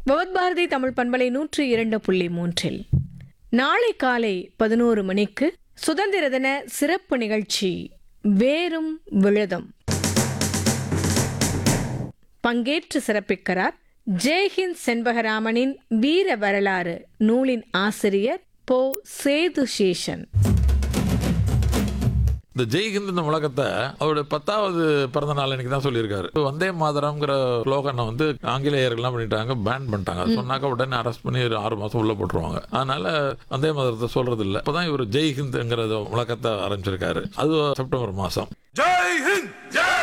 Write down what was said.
பவத்பாரதி தமிழ் பண்பலை நூற்றி இரண்டு புள்ளி மூன்றில் நாளை காலை பதினோரு மணிக்கு சுதந்திர தின சிறப்பு நிகழ்ச்சி வேரும் விழுதும் பங்கேற்று சிறப்பிக்கிறார் ஜெய்ஹிந்த் செண்பகராமனின் வீர வரலாறு நூலின் ஆசிரியர் போ சேது சேஷன் இந்த ஜெய்ஹிந்த் இந்த முழக்கத்தை அவருடைய பத்தாவது பிறந்த நாள் அன்னைக்கு தான் சொல்லியிருக்காரு வந்தே மாதரம்ங்கிற ஸ்லோகனை வந்து ஆங்கிலேயர்கள்லாம் பண்ணிட்டாங்க பேன் பண்ணிட்டாங்க அது சொன்னாக்க உடனே அரெஸ்ட் பண்ணி ஒரு ஆறு மாசம் உள்ள போட்டுருவாங்க அதனால வந்தே மாதரத்தை சொல்றது இல்லை இப்பதான் இவர் ஜெய்ஹிந்த்ங்கிற முழக்கத்தை ஆரம்பிச்சிருக்காரு அது செப்டம்பர் மாசம் ஜெய் ஹிந்த் ஜெய்